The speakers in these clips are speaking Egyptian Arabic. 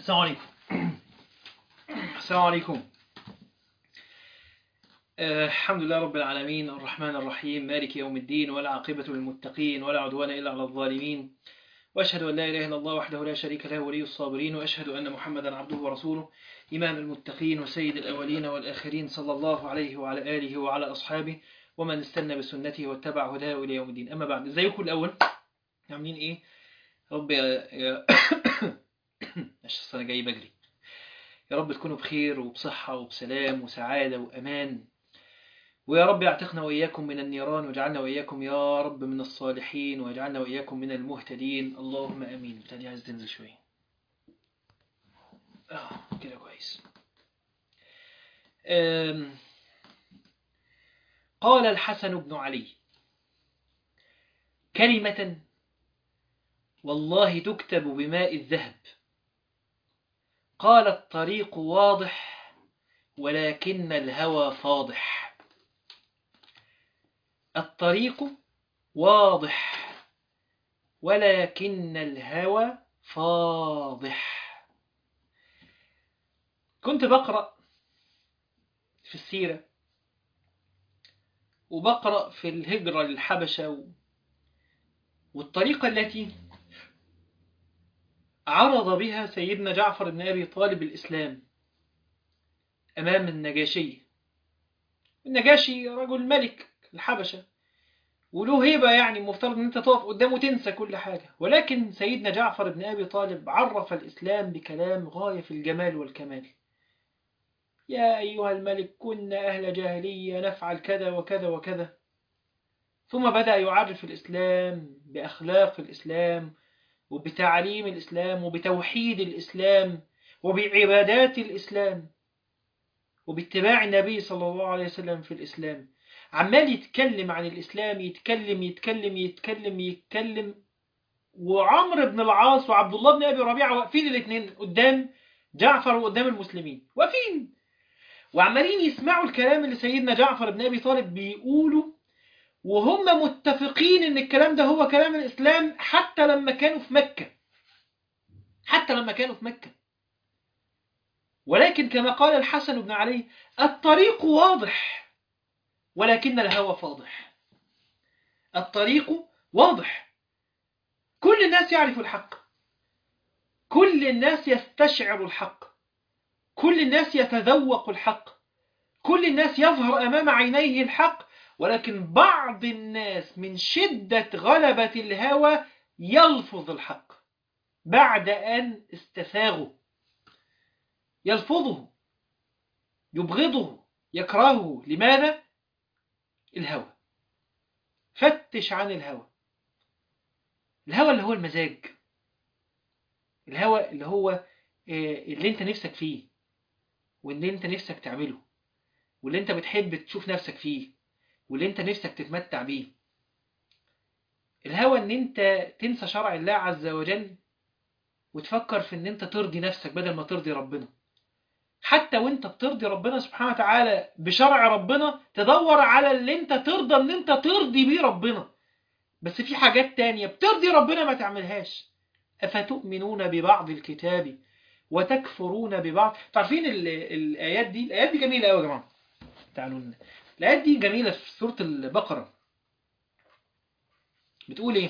السلام عليكم السلام عليكم آه، الحمد لله رب العالمين الرحمن الرحيم مالك يوم الدين ولا عاقبة للمتقين ولا عدوان إلا على الظالمين وأشهد أن لا إله إلا الله وحده لا شريك له ولي الصابرين وأشهد أن محمدا عبده ورسوله إمام المتقين وسيد الأولين والآخرين صلى الله عليه وعلى آله وعلى أصحابه ومن استنى بسنته واتبع هداه إلى يوم الدين أما بعد ازيكم الأول عاملين إيه رب يا يا أنا جاي بجري يا رب تكونوا بخير وبصحة وبسلام وسعادة وأمان ويا رب يعتقنا وإياكم من النيران واجعلنا وإياكم يا رب من الصالحين واجعلنا وإياكم من المهتدين اللهم أمين تاني عايز تنزل شوية آه كده كويس آم، قال الحسن بن علي كلمة والله تكتب بماء الذهب قال الطريق واضح ولكن الهوى فاضح الطريق واضح ولكن الهوى فاضح كنت بقرأ في السيرة وبقرأ في الهجرة للحبشة و- والطريقة التي عرض بها سيدنا جعفر بن أبي طالب الإسلام أمام النجاشي النجاشي رجل ملك الحبشة وله هيبة يعني مفترض ان انت تقف قدامه تنسى كل حاجة ولكن سيدنا جعفر بن أبي طالب عرف الإسلام بكلام غاية في الجمال والكمال يا أيها الملك كنا أهل جاهلية نفعل كذا وكذا وكذا ثم بدأ يعرف الإسلام بأخلاق الإسلام وبتعليم الإسلام وبتوحيد الإسلام وبعبادات الإسلام وباتباع النبي صلى الله عليه وسلم في الإسلام عمال يتكلم عن الإسلام يتكلم يتكلم يتكلم يتكلم وعمرو بن العاص وعبد الله بن أبي ربيعة واقفين الاثنين قدام جعفر وقدام المسلمين واقفين وعمالين يسمعوا الكلام اللي سيدنا جعفر بن أبي طالب بيقوله وهم متفقين ان الكلام ده هو كلام الإسلام حتى لما كانوا في مكة حتى لما كانوا في مكة ولكن كما قال الحسن بن علي الطريق واضح ولكن الهوى فاضح الطريق واضح كل الناس يعرف الحق كل الناس يستشعر الحق كل الناس يتذوق الحق كل الناس يظهر أمام عينيه الحق ولكن بعض الناس من شدة غلبة الهوى يلفظ الحق بعد أن استساغه يلفظه يبغضه يكرهه لماذا؟ الهوى فتش عن الهوى الهوى اللي هو المزاج الهوى اللي هو آه، اللي انت نفسك فيه واللي انت نفسك تعمله واللي انت بتحب تشوف نفسك فيه واللي انت نفسك تتمتع بيه الهوى ان انت تنسى شرع الله عز وجل وتفكر في ان انت ترضي نفسك بدل ما ترضي ربنا حتى وانت بترضي ربنا سبحانه وتعالى بشرع ربنا تدور على اللي انت ترضى ان انت ترضي بيه ربنا بس في حاجات تانية بترضي ربنا ما تعملهاش أفتؤمنون ببعض الكتاب وتكفرون ببعض تعرفين ال- الآيات دي الآيات دي جميلة أوي يا جماعة تعالوا لنا. الآيات دي جميلة في سورة البقرة بتقول إيه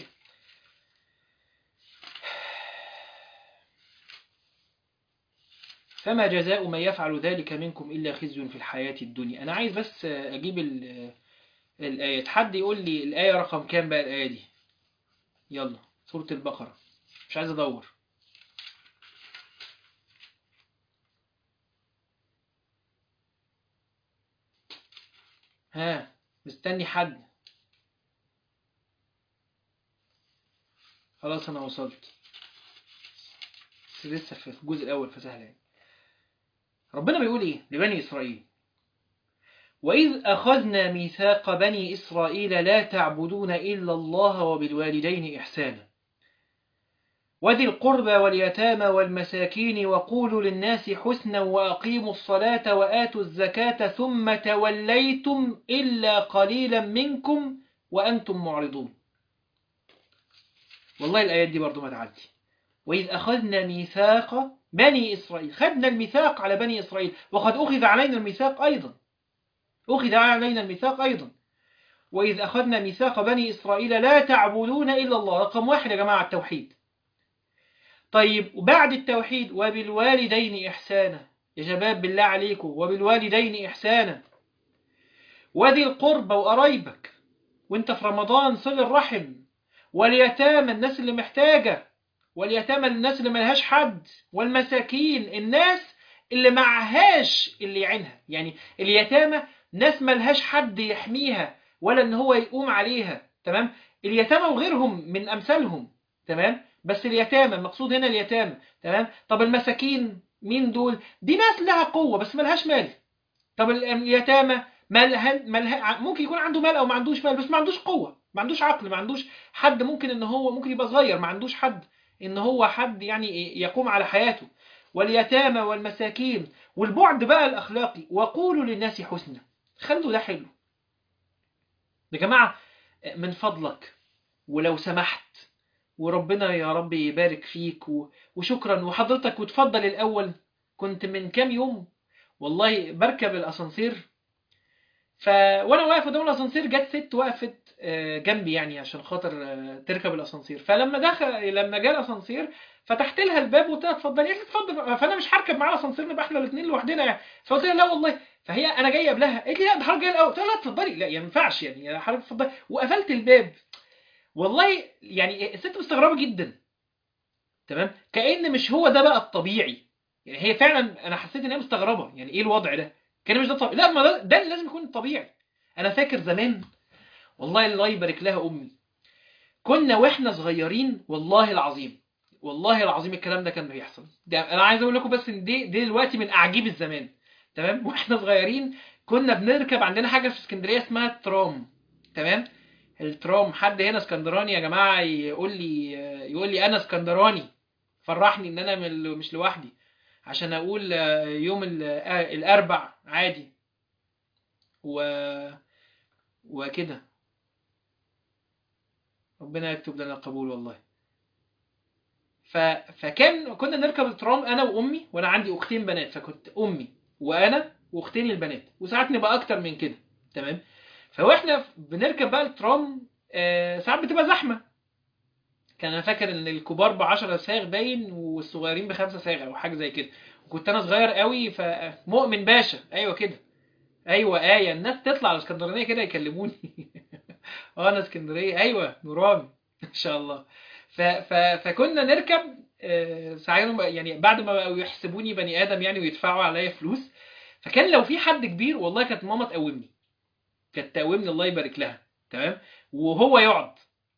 فما جزاء من يفعل ذلك منكم إلا خزي في الحياة الدنيا أنا عايز بس أجيب ال- الآيات حد يقول لي الآية رقم كام بقى الآية دي يلا سورة البقرة مش عايز أدور ها مستني حد خلاص أنا وصلت بس لسه في الجزء الأول فسهل يعني ربنا بيقول إيه لبني إسرائيل وإذ أخذنا ميثاق بني إسرائيل لا تعبدون إلا الله وبالوالدين إحسانا وذي القربى واليتامى والمساكين وقولوا للناس حسنا وأقيموا الصلاة وآتوا الزكاة ثم توليتم إلا قليلا منكم وأنتم معرضون والله الآيات دي برضو ما تعدي وإذ أخذنا ميثاق بني إسرائيل خدنا الميثاق على بني إسرائيل وقد أخذ علينا الميثاق أيضا أخذ علينا الميثاق أيضا وإذ أخذنا ميثاق بني إسرائيل لا تعبدون إلا الله رقم واحد يا جماعة التوحيد طيب وبعد التوحيد وبالوالدين إحسانا يا شباب بالله عليكم وبالوالدين إحسانا وذي القربى وقرايبك وانت في رمضان صل الرحم واليتامى الناس اللي محتاجة واليتامى الناس اللي ملهاش حد والمساكين الناس اللي معهاش اللي يعينها يعني اليتامى ناس ملهاش حد يحميها ولا ان هو يقوم عليها تمام اليتامى وغيرهم من امثالهم تمام بس اليتامى المقصود هنا اليتامى تمام طب المساكين مين دول دي ناس لها قوة بس ملهاش مال طب اليتامى مالها مالها ممكن يكون عنده مال او ما عندوش مال بس ما عندوش قوة ما عندوش عقل ما عندوش حد ممكن ان هو ممكن يبقى صغير ما عندوش حد ان هو حد يعني يقوم على حياته واليتامى والمساكين والبعد بقى الاخلاقي وقولوا للناس حسنا خلوا ده حلو يا جماعة من فضلك ولو سمحت وربنا يا رب يبارك فيك وشكرا وحضرتك وتفضل الأول كنت من كام يوم والله بركب الأسانسير ف... وانا واقف قدام الاسانسير جت ست وقفت جنبي يعني عشان خاطر تركب الاسانسير فلما دخل لما جه الاسانسير فتحت لها الباب وقلت لها اتفضلي قالت لي اتفضل فانا مش هركب معاها الاسانسير نبقى احنا الاثنين لوحدنا يعني فقلت لها لا والله فهي انا جاي قبلها قالت لي لا ده حضرتك جاي الاول قلت لها لا اتفضلي لا يعني ما ينفعش يعني حضرتك اتفضلي وقفلت الباب والله يعني الست مستغربه جدا تمام كأن مش هو ده بقى الطبيعي يعني هي فعلا انا حسيت ان هي مستغربه يعني ايه الوضع ده كان مش ده طبيعي لا ما ده, ده اللي لازم يكون الطبيعي انا فاكر زمان والله الله يبارك لها امي كنا واحنا صغيرين والله العظيم والله العظيم الكلام ده كان بيحصل ده انا عايز اقول لكم بس ان دي, دي دلوقتي من اعجيب الزمان تمام واحنا صغيرين كنا بنركب عندنا حاجه في اسكندريه اسمها الترام تمام الترام حد هنا اسكندراني يا جماعه يقول لي يقول لي انا اسكندراني فرحني ان انا مش لوحدي عشان اقول يوم الاربع عادي و وكده ربنا يكتب لنا القبول والله ف... فكان كنا نركب الترام انا وامي وانا عندي اختين بنات فكنت امي وانا واختين البنات وساعات نبقى اكتر من كده تمام فواحنا بنركب بقى الترام آه ساعات بتبقى زحمه كان انا فاكر ان الكبار ب 10 صاغ باين والصغيرين بخمسه صاغ او حاجه زي كده وكنت انا صغير قوي فمؤمن باشا ايوه كده ايوه ايه الناس تطلع على اسكندرانيه كده يكلموني اه انا اسكندريه ايوه نوران ان شاء الله ف ف فكنا نركب آه ساعات يعني بعد ما بقوا يحسبوني بني ادم يعني ويدفعوا عليا فلوس فكان لو في حد كبير والله كانت ماما تقومني كانت تقومني الله يبارك لها تمام وهو يقعد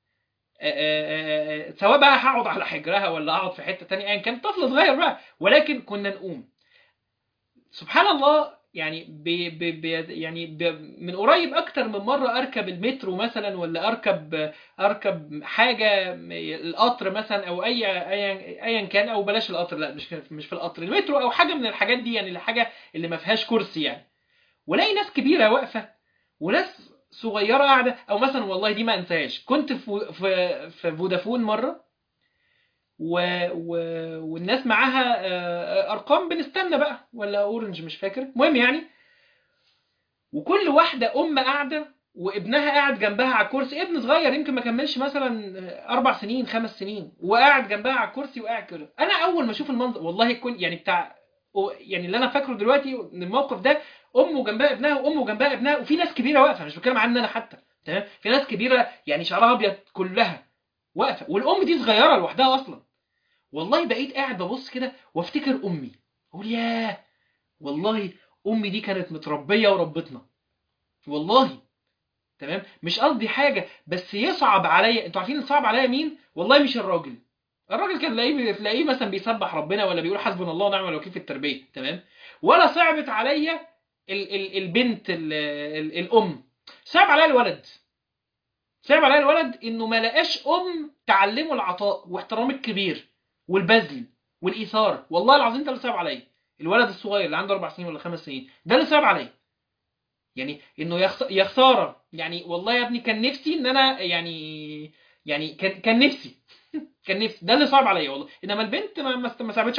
سواء بقى هقعد على حجرها ولا اقعد في حته تانية ايا كان طفل صغير بقى ولكن كنا نقوم سبحان الله يعني بي بي بي يعني بي من قريب اكتر من مره اركب المترو مثلا ولا اركب اركب حاجه القطر مثلا او اي ايا ايا كان او بلاش القطر لا مش مش في القطر المترو او حاجه من الحاجات دي يعني الحاجه اللي ما فيهاش كرسي يعني ولاقي ناس كبيره واقفه وناس صغيره قاعده او مثلا والله دي ما انساهاش كنت في في في فودافون مره و... و... والناس معاها ارقام بنستنى بقى ولا اورنج مش فاكر المهم يعني وكل واحده ام قاعده وابنها قاعد جنبها على الكرسي ابن صغير يمكن ما كملش مثلا اربع سنين خمس سنين وقاعد جنبها على الكرسي وقاعد كده انا اول ما اشوف المنظر والله يكون يعني بتاع يعني اللي انا فاكره دلوقتي ان الموقف ده امه جنبها ابنها وامه جنبها ابنها وفي ناس كبيره واقفه مش بتكلم عني انا حتى تمام في ناس كبيره يعني شعرها ابيض كلها واقفه والام دي صغيره لوحدها اصلا والله بقيت قاعد ببص كده وافتكر امي اقول ياه والله امي دي كانت متربيه وربتنا والله تمام مش قصدي حاجه بس يصعب عليا انتوا عارفين صعب عليا مين والله مش الراجل الراجل كان تلاقيه تلاقيه مثلا بيسبح ربنا ولا بيقول حسبنا الله ونعم الوكيل في التربيه تمام ولا صعبت عليا ال ال البنت ال ال الام صعب عليا الولد صعب عليا الولد انه ما لقاش ام تعلمه العطاء واحترام الكبير والبذل والايثار والله العظيم ده اللي صعب عليا الولد الصغير اللي عنده اربع سنين ولا خمس سنين ده اللي صعب عليا يعني انه يا خساره يعني والله يا ابني كان نفسي ان انا يعني يعني كان كان نفسي كان نفسي ده اللي صعب عليا والله انما البنت ما ما صعبتش عليا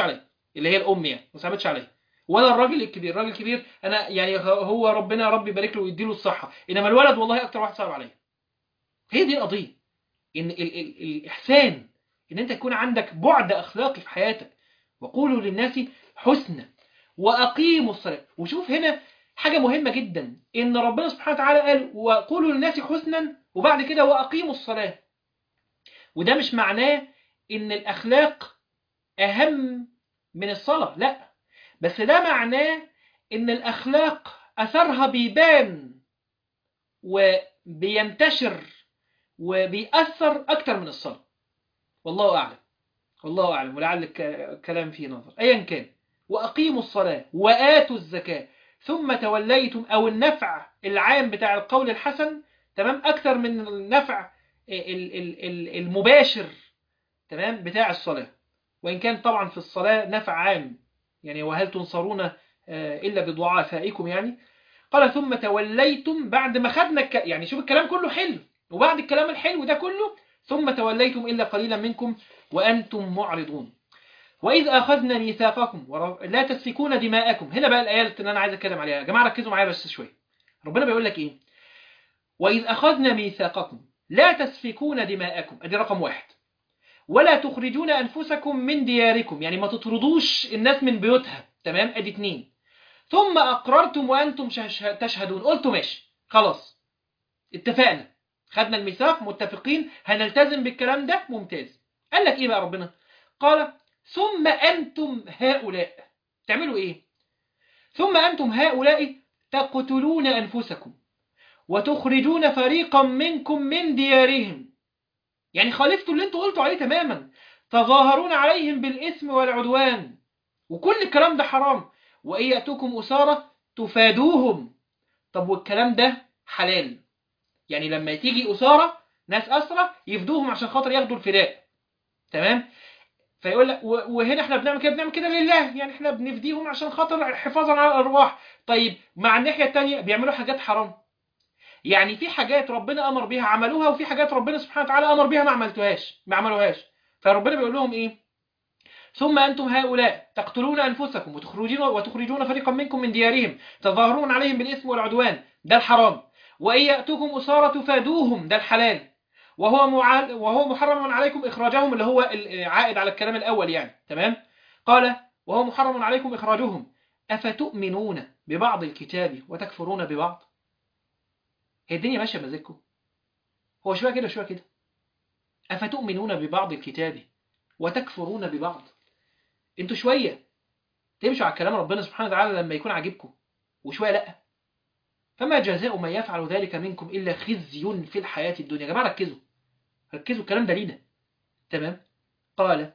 اللي هي الام يعني ما صعبتش عليا ولا الراجل الكبير الراجل الكبير انا يعني هو ربنا يا رب يبارك له ويديله الصحه انما الولد والله اكتر واحد صعب عليا هي دي القضيه ان ال ال الاحسان ان انت يكون عندك بعد اخلاقي في حياتك وقولوا للناس حسنا واقيموا الصلاه وشوف هنا حاجه مهمه جدا ان ربنا سبحانه وتعالى قال وقولوا للناس حسنا وبعد كده واقيموا الصلاه وده مش معناه ان الاخلاق اهم من الصلاه لا بس ده معناه ان الاخلاق اثرها بيبان وبينتشر وبيأثر اكتر من الصلاه والله اعلم والله اعلم ولعل الكلام فيه نظر ايا كان واقيموا الصلاه واتوا الزكاه ثم توليتم او النفع العام بتاع القول الحسن تمام اكتر من النفع المباشر تمام بتاع الصلاه وان كان طبعا في الصلاه نفع عام يعني وهل تنصرون الا بضعفائكم يعني قال ثم توليتم بعد ما خدنا الك... يعني شوف الكلام كله حلو وبعد الكلام الحلو ده كله ثم توليتم الا قليلا منكم وانتم معرضون وإذ أخذنا ميثاقكم لا تسفكون دماءكم هنا بقى الآية اللي أنا عايز أتكلم عليها يا جماعة ركزوا معايا بس شوية ربنا بيقول لك إيه وإذ أخذنا ميثاقكم لا تسفكون دماءكم أدي رقم واحد ولا تخرجون أنفسكم من دياركم يعني ما تطردوش الناس من بيوتها تمام أدي اتنين ثم أقررتم وأنتم تشهدون قلتوا ماشي خلاص اتفقنا خدنا الميثاق متفقين هنلتزم بالكلام ده ممتاز قال لك إيه بقى ربنا قال ثم أنتم هؤلاء تعملوا إيه ثم أنتم هؤلاء تقتلون أنفسكم وتخرجون فريقا منكم من ديارهم يعني خالفتوا اللي انتوا قلتوا عليه تماما تظاهرون عليهم بالإثم والعدوان وكل الكلام ده حرام وإن يأتوكم أسارة تفادوهم طب والكلام ده حلال يعني لما تيجي أسارة ناس أسرة يفدوهم عشان خاطر ياخدوا الفداء تمام فيقول لك وهنا احنا بنعمل كده بنعمل كده لله يعني احنا بنفديهم عشان خاطر حفاظا على الارواح طيب مع الناحيه الثانيه بيعملوا حاجات حرام يعني في حاجات ربنا امر بيها عملوها وفي حاجات ربنا سبحانه وتعالى امر بيها ما عملتوهاش ما عملوهاش فربنا بيقول لهم ايه ثم انتم هؤلاء تقتلون انفسكم وتخرجون وتخرجون فريقا منكم من ديارهم تظاهرون عليهم بالاثم والعدوان ده الحرام وان ياتوكم اسارى تفادوهم ده الحلال وهو معال وهو محرم عليكم إخراجهم اللي هو عائد على الكلام الأول يعني تمام قال وهو محرم عليكم إخراجهم أفتؤمنون ببعض الكتاب وتكفرون ببعض هي الدنيا ماشية بمزاجكم هو شوية كده شوية كده أفتؤمنون ببعض الكتاب وتكفرون ببعض انتوا شوية تمشوا على كلام ربنا سبحانه وتعالى لما يكون عاجبكم وشوية لأ فما جزاء من يفعل ذلك منكم إلا خزي في الحياة الدنيا يا جماعة ركزوا ركزوا الكلام ده لينا تمام قال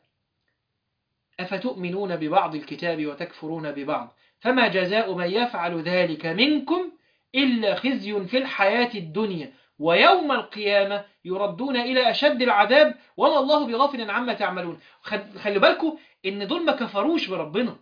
أفتؤمنون ببعض الكتاب وتكفرون ببعض فما جزاء من يفعل ذلك منكم إلا خزي في الحياة الدنيا ويوم القيامة يردون إلى أشد العذاب وما الله بغافل عما تعملون خلي بالكم إن دول ما كفروش بربنا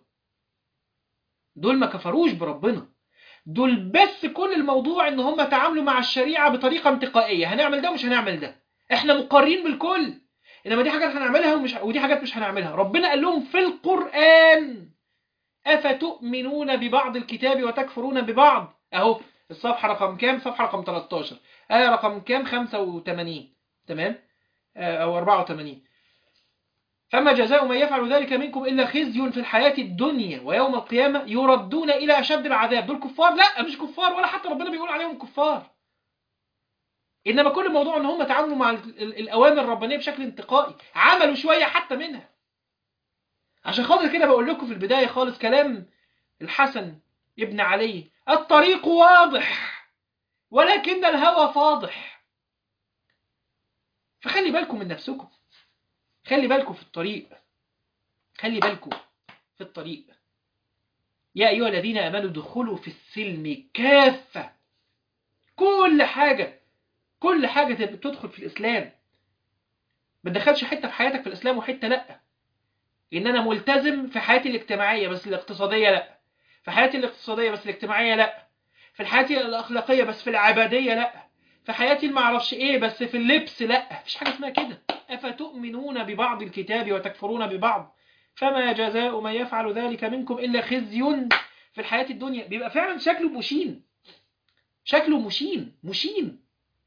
دول ما كفروش بربنا دول بس كل الموضوع ان هم تعاملوا مع الشريعة بطريقة انتقائية هنعمل ده ومش هنعمل ده احنا مقرين بالكل انما دي حاجات هنعملها ومش ودي حاجات مش هنعملها ربنا قال لهم في القرآن أفتؤمنون ببعض الكتاب وتكفرون ببعض اهو الصفحة رقم كام صفحة رقم 13 آية رقم كام 85 تمام او 84 فما جزاء من يفعل ذلك منكم إلا خزي في الحياة الدنيا ويوم القيامة يردون إلى أشد العذاب دول كفار لا مش كفار ولا حتى ربنا بيقول عليهم كفار إنما كل الموضوع إن هم تعاملوا مع الأوامر الربانية بشكل انتقائي عملوا شوية حتى منها عشان خاطر كده بقول لكم في البداية خالص كلام الحسن ابن علي الطريق واضح ولكن الهوى فاضح فخلي بالكم من نفسكم خلي بالكم في الطريق خلي بالكم في الطريق يا أيها الذين أمنوا ادخلوا في السلم كافة كل حاجة كل حاجة تدخل في الإسلام ما تدخلش حتة في حياتك في الإسلام وحتة لأ إن أنا ملتزم في حياتي الاجتماعية بس الاقتصادية لأ في حياتي الاقتصادية بس الاجتماعية لأ في حياتي الأخلاقية بس في العبادية لأ في حياتي المعرفش إيه بس في اللبس لأ مفيش حاجة اسمها كده أفتؤمنون ببعض الكتاب وتكفرون ببعض فما جزاء من يفعل ذلك منكم إلا خزي في الحياة الدنيا بيبقى فعلا شكله مشين شكله مشين مشين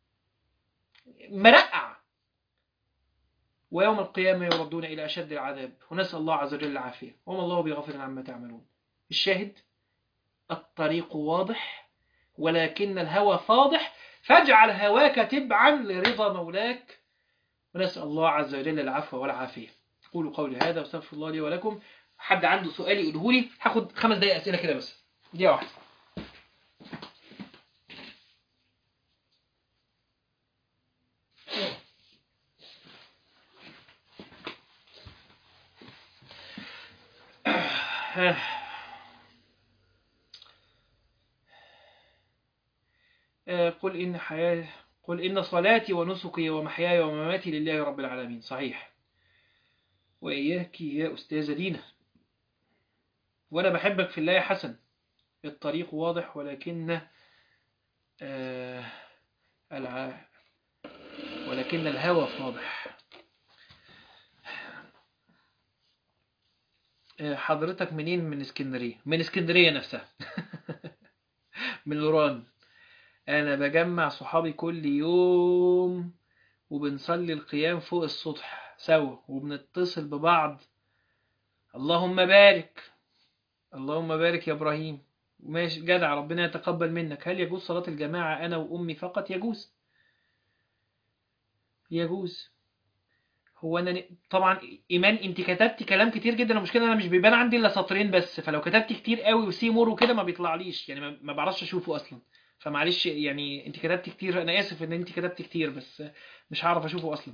مرقع ويوم القيامة يردون إلى أشد العذاب ونسأل الله عز وجل العافية وما الله بغفر عما تعملون الشاهد الطريق واضح ولكن الهوى فاضح فاجعل هواك تبعا لرضا مولاك ونسأل الله عز وجل العفو والعافية قولوا قولي هذا واستغفر الله لي ولكم حد عنده سؤال يقوله لي هاخد خمس دقايق أسئلة كده بس دقيقة واحدة قل إن حياة قل إن صلاتي ونسكي ومحياي ومماتي لله رب العالمين صحيح وإياك يا أستاذة دينا وأنا بحبك في الله يا حسن الطريق واضح ولكن آه الع... ولكن الهوى فاضح حضرتك منين من اسكندرية من اسكندرية نفسها من لوران انا بجمع صحابي كل يوم وبنصلي القيام فوق السطح سوا وبنتصل ببعض اللهم بارك اللهم بارك يا ابراهيم ماشي جدع ربنا يتقبل منك هل يجوز صلاة الجماعة انا وامي فقط يجوز يجوز هو انا طبعا ايمان انت كتبتي كلام كتير جدا المشكله انا مش بيبان عندي الا سطرين بس فلو كتبتي كتير قوي وسيمور وكده ما بيطلعليش يعني ما بعرفش اشوفه اصلا فمعلش يعني انت كتبتي كتير انا اسف ان انت كتبتي كتير بس مش هعرف اشوفه اصلا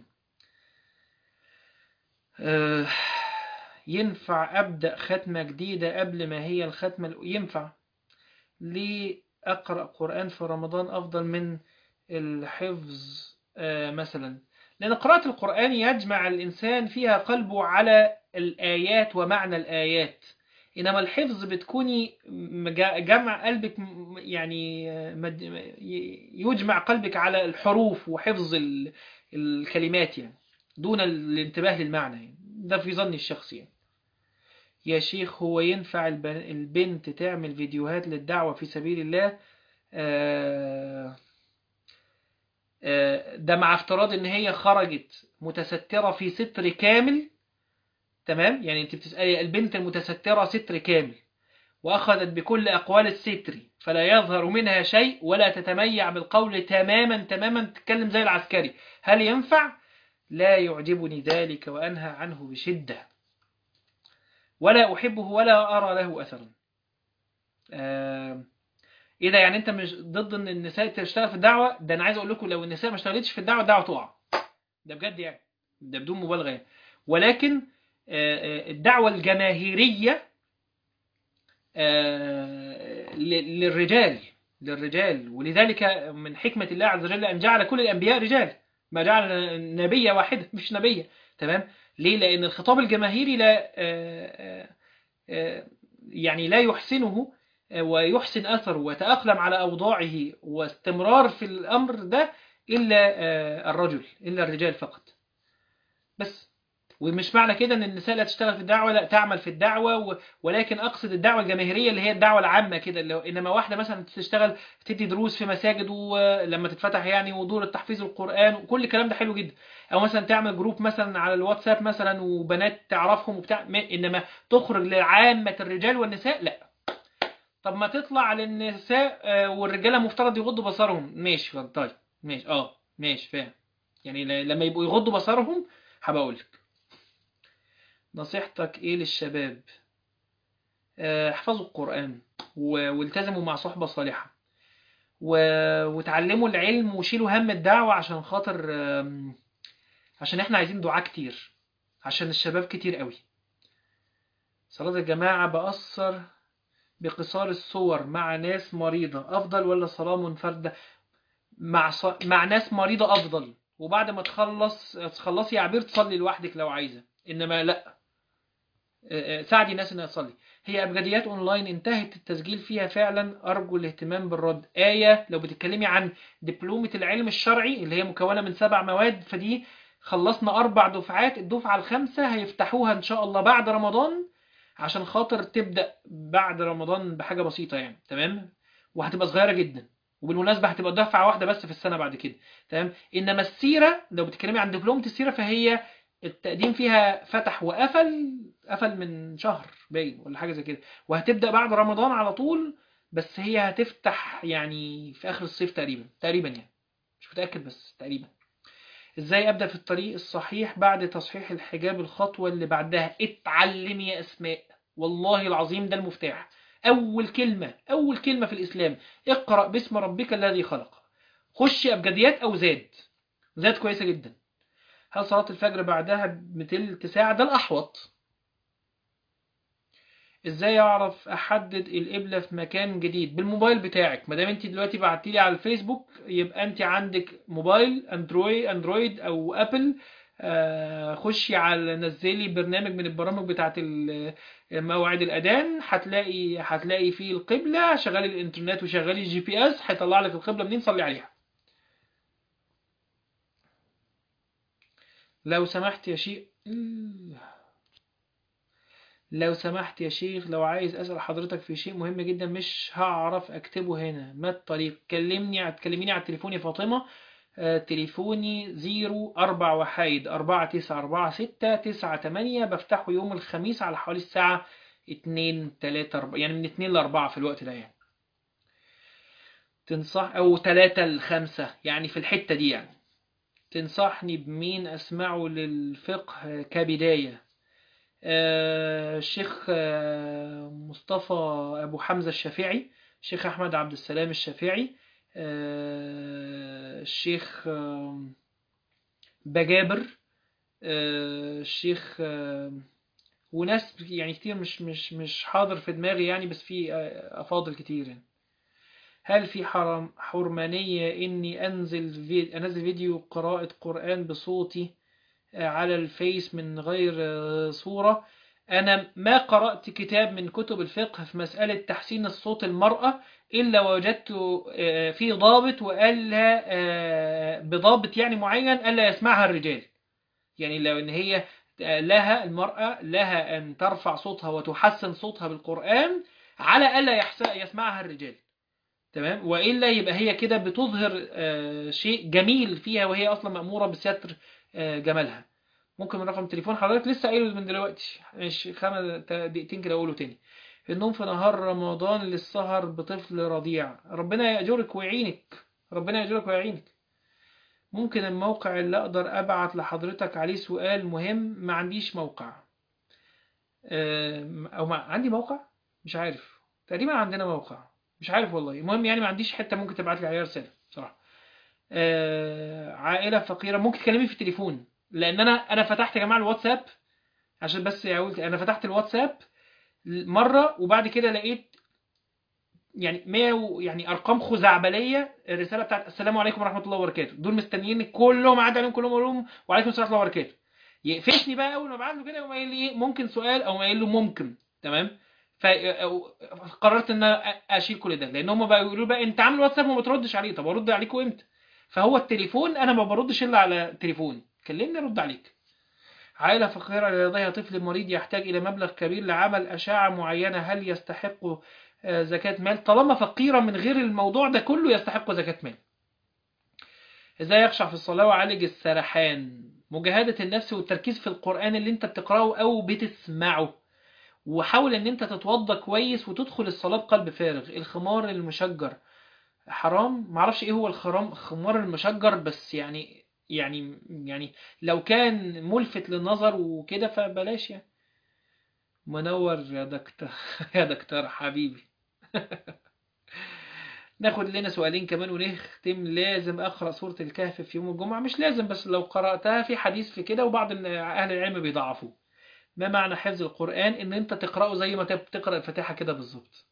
أه ينفع ابدا ختمه جديده قبل ما هي الختمه ينفع ليه اقرا قران في رمضان افضل من الحفظ أه مثلا لأن قراءة القرآن يجمع الإنسان فيها قلبه على الآيات ومعنى الآيات إنما الحفظ بتكوني جمع قلبك يعني يجمع قلبك على الحروف وحفظ الكلمات يعني دون الانتباه للمعنى يعني ده في ظني الشخصي يعني. يا شيخ هو ينفع البنت تعمل فيديوهات للدعوة في سبيل الله آه ده مع افتراض ان هي خرجت متسترة في ستر كامل تمام يعني انت بتسألي البنت المتسترة ستر كامل واخذت بكل اقوال الستر فلا يظهر منها شيء ولا تتميع بالقول تماما تماما تتكلم زي العسكري هل ينفع لا يعجبني ذلك وانهى عنه بشدة ولا احبه ولا ارى له اثرا آه ايه ده يعني انت مش ضد ان النساء تشتغل في الدعوه ده انا عايز اقول لكم لو النساء ما اشتغلتش في الدعوه الدعوه تقع ده بجد يعني ده بدون مبالغه يعني. ولكن الدعوه الجماهيريه للرجال للرجال ولذلك من حكمه الله عز وجل ان جعل كل الانبياء رجال ما جعل نبيه واحده مش نبيه تمام ليه لان الخطاب الجماهيري لا يعني لا يحسنه ويحسن أثره وتأقلم على أوضاعه واستمرار في الأمر ده إلا الرجل إلا الرجال فقط بس ومش معنى كده ان النساء لا تشتغل في الدعوه لا تعمل في الدعوه ولكن اقصد الدعوه الجماهيريه اللي هي الدعوه العامه كده اللي انما واحده مثلا تشتغل تدي دروس في مساجد ولما تتفتح يعني ودور التحفيظ القران وكل الكلام ده حلو جدا او مثلا تعمل جروب مثلا على الواتساب مثلا وبنات تعرفهم وبتاع انما تخرج لعامه الرجال والنساء لا طب ما تطلع للنساء والرجاله مفترض يغضوا بصرهم ماشي طيب ماشي اه ماشي فاهم يعني لما يبقوا يغضوا بصرهم هبقى اقول لك نصيحتك ايه للشباب احفظوا القرآن والتزموا مع صحبة صالحة وتعلموا العلم وشيلوا هم الدعوة عشان خاطر عشان احنا عايزين دعاء كتير عشان الشباب كتير قوي صلاة الجماعة بأثر بقصار الصور مع ناس مريضة أفضل ولا صلاة منفردة مع ص... مع ناس مريضة أفضل وبعد ما تخلص تخلصي يا عبير تصلي لوحدك لو عايزة إنما لا ساعدي الناس انها تصلي هي ابجديات اونلاين انتهت التسجيل فيها فعلا ارجو الاهتمام بالرد ايه لو بتتكلمي عن دبلومه العلم الشرعي اللي هي مكونه من سبع مواد فدي خلصنا اربع دفعات الدفعه الخامسه هيفتحوها ان شاء الله بعد رمضان عشان خاطر تبدا بعد رمضان بحاجه بسيطه يعني تمام وهتبقى صغيره جدا وبالمناسبه هتبقى دفعه واحده بس في السنه بعد كده تمام انما السيره لو بتتكلمي عن دبلومه السيره فهي التقديم فيها فتح وقفل قفل من شهر باين ولا حاجه زي كده وهتبدا بعد رمضان على طول بس هي هتفتح يعني في اخر الصيف تقريبا تقريبا يعني مش متاكد بس تقريبا ازاي ابدا في الطريق الصحيح بعد تصحيح الحجاب الخطوه اللي بعدها اتعلمي يا اسماء والله العظيم ده المفتاح اول كلمه اول كلمه في الاسلام اقرا باسم ربك الذي خلق خشي ابجديات او زاد زاد كويسه جدا هل صلاه الفجر بعدها بتلت ساعه ده الاحوط ازاي اعرف احدد القبله في مكان جديد بالموبايل بتاعك ما دام انت دلوقتي بعتي لي على الفيسبوك يبقى انت عندك موبايل اندرويد اندرويد او ابل آه، خشي على نزلي برنامج من البرامج بتاعت ال- موعد الاذان هتلاقي هتلاقي فيه القبله شغالي الانترنت وشغالي الجي بي اس هيطلع لك القبله منين صلي عليها لو سمحت يا شيخ لو سمحت يا شيخ لو عايز أسأل حضرتك في شيء مهم جدا مش هعرف أكتبه هنا ما الطريق كلمني تكلميني على التليفون يا فاطمة آه، تليفوني زيرو أربع وحايد أربعة تسعة أربعة ستة تسعة تمانية بفتحه يوم الخميس على حوالي الساعة اتنين تلاتة أربعة يعني من اتنين لأربعة في الوقت ده يعني تنصح أو تلاتة لخمسة يعني في الحتة دي يعني تنصحني بمين أسمعه للفقه كبداية آه، الشيخ آه، مصطفى أبو حمزة الشافعي الشيخ أحمد عبد السلام الشافعي آه، الشيخ آه، بجابر آه، الشيخ آه، وناس يعني كتير مش مش مش حاضر في دماغي يعني بس في آه، أفاضل كتير يعني. هل في حرم حرمانية إني أنزل في أنزل فيديو قراءة قرآن بصوتي آه، على الفيس من غير آه، صورة أنا ما قرأت كتاب من كتب الفقه في مسألة تحسين الصوت المرأة إلا وجدت آه، فيه ضابط وقال لها آه، بضابط يعني معين ألا يسمعها الرجال يعني لو إن هي آه، لها المرأة لها أن ترفع صوتها وتحسن صوتها بالقرآن على ألا يحس- يسمعها الرجال تمام وإلا يبقى هي كده بتظهر آه، شيء جميل فيها وهي أصلا مأمورة بستر آه، جمالها ممكن من رقم تليفون حضرتك لسه قايله من دلوقتي مش خمس تا- دقيقتين كده اقوله تاني النوم في نهار رمضان للسهر بطفل رضيع ربنا يأجرك ويعينك ربنا يأجرك ويعينك ممكن الموقع اللي اقدر ابعت لحضرتك عليه سؤال مهم ما عنديش موقع آه، او ما عندي موقع مش عارف تقريبا عندنا موقع مش عارف والله المهم يعني ما عنديش حتة ممكن تبعت لي عليها رسالة بصراحة آه، عائلة فقيرة ممكن تكلمي في التليفون لان انا انا فتحت يا جماعة الواتساب عشان بس اقول انا فتحت الواتساب مرة وبعد كده لقيت يعني 100 و- يعني ارقام خزعبليه الرساله بتاعت السلام عليكم ورحمه الله وبركاته دول مستنيين كلهم عدى عليهم كلهم اقول لهم وعليكم السلام ورحمه الله وبركاته يقفشني بقى اول ما ابعت له كده يقوم قايل لي ايه ممكن سؤال او قايل له ممكن تمام فقررت ان انا اشيل كل ده لان هم بقى يقولوا بقى انت عامل واتساب وما بتردش عليه طب ارد عليكم امتى فهو التليفون انا ما بردش الا على التليفون كلمني ارد عليك عائلة فقيرة لديها طفل مريض يحتاج إلى مبلغ كبير لعمل أشعة معينة هل يستحق آه، زكاة مال طالما فقيرة من غير الموضوع ده كله يستحق زكاة مال ازاي يخشع في الصلاة وعالج السرحان مجاهدة النفس والتركيز في القرآن اللي انت بتقرأه او بتسمعه وحاول ان انت تتوضى كويس وتدخل الصلاة بقلب فارغ الخمار المشجر حرام معرفش ايه هو الخرام الخمار المشجر بس يعني يعني يعني لو كان ملفت للنظر وكده فبلاش يعني منور يا دكتور يا دكتور حبيبي ناخد لنا سؤالين كمان ونختم لازم اقرا سوره الكهف في يوم الجمعه مش لازم بس لو قراتها في حديث في كده وبعض من اهل العلم بيضعفوه ما معنى حفظ القران ان انت تقراه زي ما بتقرا الفاتحه كده بالظبط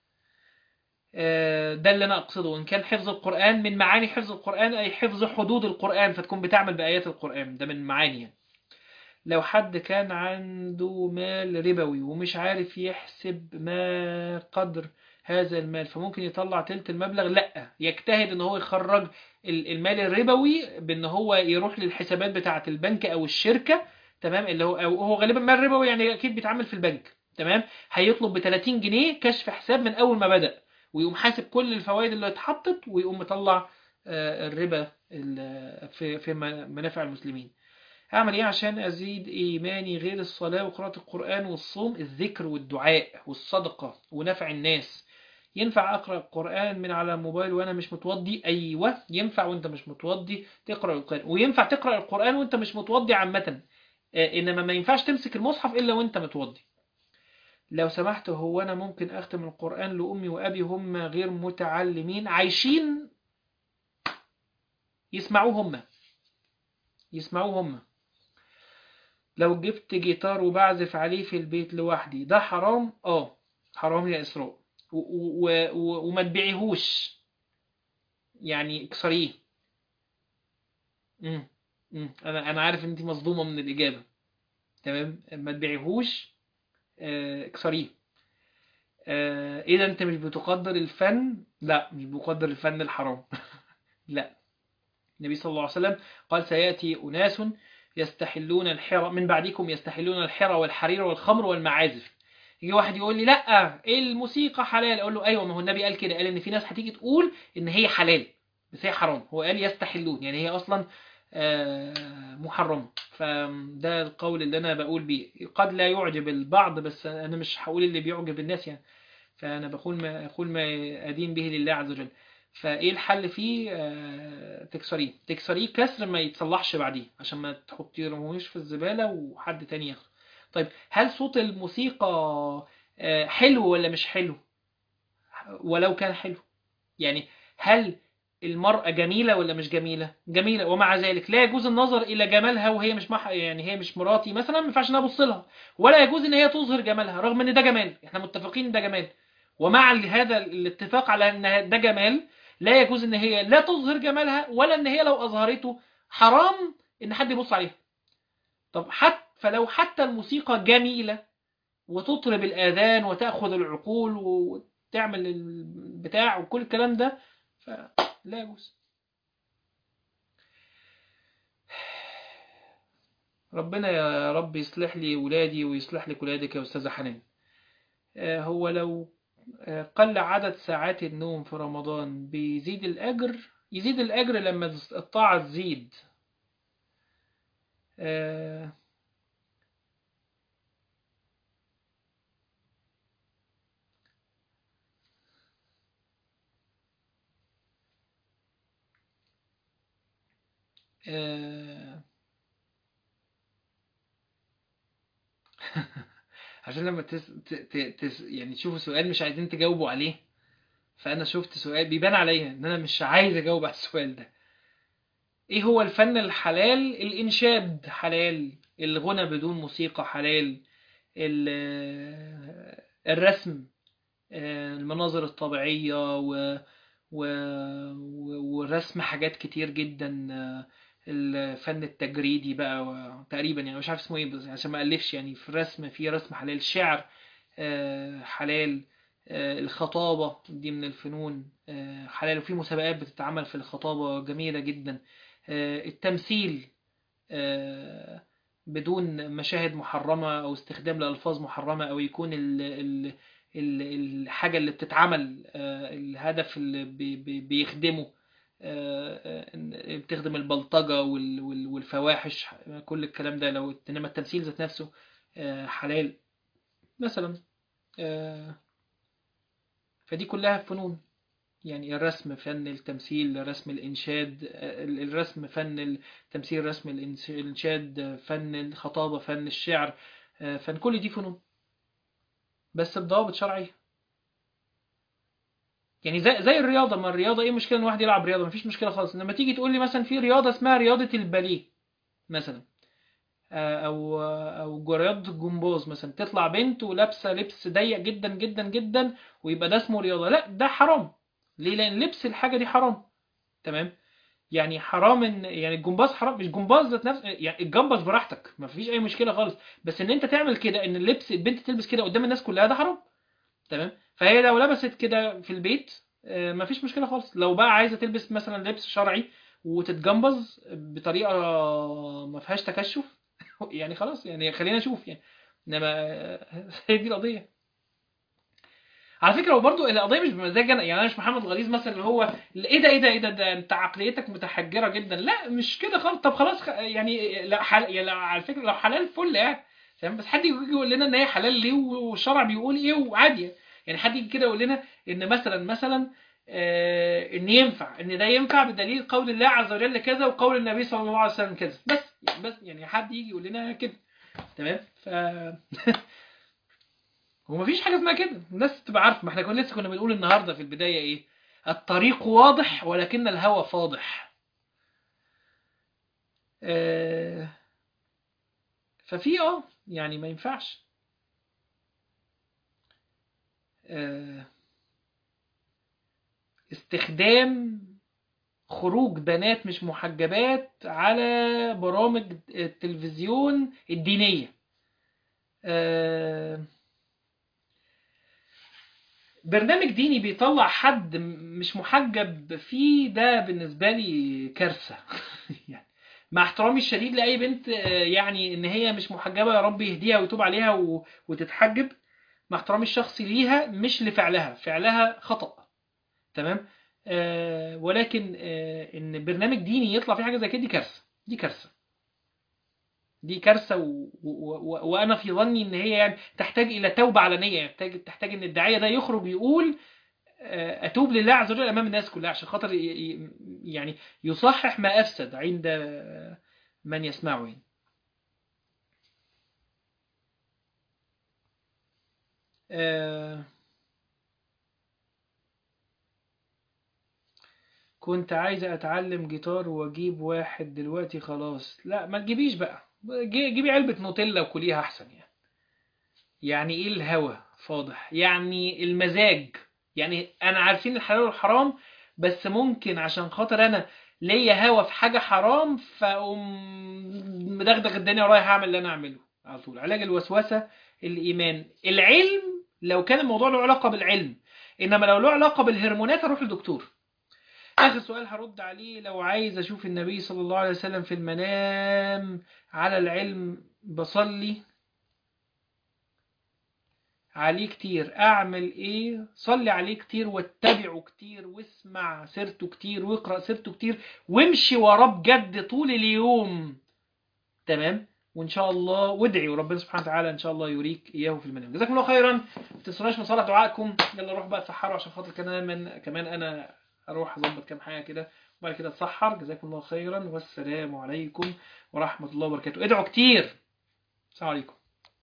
آه، ده اللي انا اقصده ان كان حفظ القران من معاني حفظ القران اي حفظ حدود القران فتكون بتعمل بايات القران ده من معاني يعني. لو حد كان عنده مال ربوي ومش عارف يحسب ما قدر هذا المال فممكن يطلع تلت المبلغ لا يجتهد ان هو يخرج ال- المال الربوي بان هو يروح للحسابات بتاعه البنك او الشركه تمام اللي هو أو هو غالبا مال ربوي يعني اكيد بيتعامل في البنك تمام هيطلب ب 30 جنيه كشف حساب من اول ما بدأ ويقوم حاسب كل الفوائد اللي اتحطت ويقوم مطلع آه، الربا ال- في في م- منافع المسلمين اعمل ايه عشان ازيد ايماني غير الصلاة وقراءة القرآن والصوم الذكر والدعاء والصدقة ونفع الناس ينفع اقرأ القرآن من على الموبايل وانا مش متوضي ايوه ينفع وانت مش متوضي تقرأ القرآن وينفع تقرأ القرآن وانت مش متوضي عامة آه، انما ما ينفعش تمسك المصحف الا وانت متوضي لو سمحت هو انا ممكن اختم القرآن لامي وابي هم غير متعلمين عايشين يسمعوه هم يسمعوه هم لو جبت جيتار وبعزف عليه في البيت لوحدي ده حرام اه حرام يا اسراء و- و- و- وما تبيعيهوش يعني اكسريه مم. مم. انا انا عارف ان انت مصدومه من الاجابه تمام ما تبيعيهوش آه، اكسريه آه، اذا انت مش بتقدر الفن لا مش بقدر الفن الحرام لا النبي صلى الله عليه وسلم قال سيأتي أناس يستحلون الحرى من بعدكم يستحلون الحرى والحرير والخمر والمعازف يجي واحد يقول لي لا ايه الموسيقى حلال اقول له ايوه ما هو النبي قال كده قال ان في ناس هتيجي تقول ان هي حلال بس هي حرام هو قال يستحلون يعني هي اصلا آه، محرمه فده القول اللي انا بقول بيه قد لا يعجب البعض بس انا مش هقول اللي بيعجب الناس يعني فانا بقول ما اقول ما ادين به لله عز وجل فايه الحل فيه آه، تكسريه تكسريه كسر ما يتصلحش بعديه عشان ما تحطيهوش في الزبالة وحد تاني ياخده طيب هل صوت الموسيقى آه، حلو ولا مش حلو ولو كان حلو يعني هل المرأة جميلة ولا مش جميلة جميلة ومع ذلك لا يجوز النظر إلى جمالها وهي مش مح... يعني هي مش مراتي مثلا ما ينفعش إن أنا أبص لها ولا يجوز إن هي تظهر جمالها رغم إن ده جمال إحنا متفقين إن ده جمال ومع هذا الاتفاق على إن ده جمال لا يجوز ان هي لا تظهر جمالها ولا ان هي لو اظهرته حرام ان حد يبص عليها طب حتى فلو حتى الموسيقى جميلة وتطرب الاذان وتأخذ العقول وتعمل البتاع وكل الكلام ده فلا يجوز ربنا يا رب يصلح لي ولادي ويصلح لك ولادك يا استاذة حنان آه، هو لو قل عدد ساعات النوم في رمضان بيزيد الأجر يزيد الأجر لما الطاعة تزيد آه، آه، عشان لما تس... ت... ت... تس... يعني تشوفوا سؤال مش عايزين تجاوبوا عليه فأنا شفت سؤال بيبان عليا إن أنا مش عايز أجاوب على السؤال ده إيه هو الفن الحلال الإنشاد حلال الغنى بدون موسيقى حلال ال... الرسم المناظر الطبيعية و... و... ورسم حاجات كتير جدا الفن التجريدي بقى و... تقريبا يعني مش عارف اسمه ايه بس عشان ما الفش يعني في الرسم في رسم حلال الشعر حلال الخطابة دي من الفنون حلال وفي مسابقات بتتعمل في الخطابة جميلة جدا التمثيل بدون مشاهد محرمة أو استخدام لألفاظ محرمة أو يكون ال ال الحاجة اللي بتتعمل الهدف اللي بيخدمه بتخدم البلطجة والفواحش كل الكلام ده لو انما التمثيل ذات نفسه حلال مثلا فدي كلها فنون يعني الرسم فن التمثيل رسم الإنشاد الرسم فن التمثيل رسم الإنشاد فن الخطابة فن الشعر فن كل دي فنون بس بضوابط شرعية يعني زي زي الرياضة ما الرياضة ايه مشكلة ان واحد يلعب رياضة مفيش مشكلة خالص لما تيجي تقول لي مثلا في رياضة اسمها رياضة الباليه مثلا او او رياضة الجمباز مثلا تطلع بنت ولابسة لبس ضيق جدا جدا جدا ويبقى ده اسمه رياضة لا ده حرام ليه لان لبس الحاجة دي حرام تمام يعني حرام ان يعني الجمباز حرام مش جمباز ذات نفسه يعني الجمباز براحتك ما فيش اي مشكله خالص بس ان انت تعمل كده ان اللبس البنت تلبس كده قدام الناس كلها ده حرام تمام فهي لو لبست كده في البيت آه، مفيش مشكله خالص لو بقى عايزه تلبس مثلا لبس شرعي وتتجمبز بطريقه ما فيهاش تكشف يعني خلاص يعني خلينا نشوف يعني انما آه، هي دي القضيه على فكره وبرضه القضيه مش بمزاج انا يعني انا مش محمد غليظ مثلا اللي هو ايه ده ايه ده ايه ده, ده انت عقليتك متحجره جدا لا مش كده خالص طب خلاص خ- يعني لا حل... يعني لو- على فكره لو حلال فل يعني تمام بس حد يجي يقول لنا ان هي حلال ليه والشرع بيقول ايه وعادي يعني حد يجي كده يقول لنا ان مثلا مثلا آه ان ينفع ان ده ينفع بدليل قول الله عز وجل كذا وقول النبي صلى الله عليه وسلم كذا بس بس يعني حد يجي يقول لنا كده تمام ف هو مفيش حاجه اسمها كده الناس تبقى عارفه ما احنا كنا لسه كنا بنقول النهارده في البدايه ايه الطريق واضح ولكن الهوى فاضح آه، ففي اه يعني ما ينفعش آه، استخدام خروج بنات مش محجبات على برامج التلفزيون الدينية آه، برنامج ديني بيطلع حد م- مش محجب فيه ده بالنسبة لي كارثة يعني مع احترامي الشديد لأي بنت آه، يعني إن هي مش محجبة يا رب يهديها ويتوب عليها و- وتتحجب مع احترامي الشخصي ليها مش لفعلها فعلها خطأ تمام آه ولكن آه ان برنامج ديني يطلع فيه حاجه زي كده دي كارثه دي كارثه دي كارثه و... و... و... وانا في ظني ان هي يعني تحتاج الى توبه علنيه يعني تحتاج تحتاج ان الداعيه ده يخرج يقول آه، اتوب لله عز وجل امام الناس كلها عشان خاطر ي... ي- يعني يصحح ما افسد عند آه، من يسمعه يعني. آه، كنت عايز اتعلم جيتار واجيب واحد دلوقتي خلاص لا ما تجيبيش بقى جي- جيبي علبة نوتيلا وكليها احسن يعني يعني ايه الهوى فاضح يعني المزاج يعني انا عارفين الحلال والحرام بس ممكن عشان خاطر انا ليا هوى في حاجة حرام فاقوم مدغدغ الدنيا ورايح اعمل اللي انا اعمله على طول علاج الوسوسة الايمان العلم لو كان الموضوع له علاقة بالعلم انما لو له علاقة بالهرمونات اروح لدكتور آخر سؤال هرد عليه لو عايز أشوف النبي صلى الله عليه وسلم في المنام على العلم بصلي عليه كتير أعمل إيه؟ صلي عليه كتير واتبعه كتير واسمع سيرته كتير واقرأ سيرته كتير وامشي وراه بجد طول اليوم تمام؟ وإن شاء الله وادعي وربنا سبحانه وتعالى إن شاء الله يريك إياه في المنام جزاكم الله خيرا ما تنسوناش من صلاة دعائكم يلا روح بقى تسحروا عشان خاطر كمان كمان أنا اروح اظبط كام حاجه كده وبعد كده اتسحر جزاكم الله خيرا والسلام عليكم ورحمه الله وبركاته ادعوا كتير السلام عليكم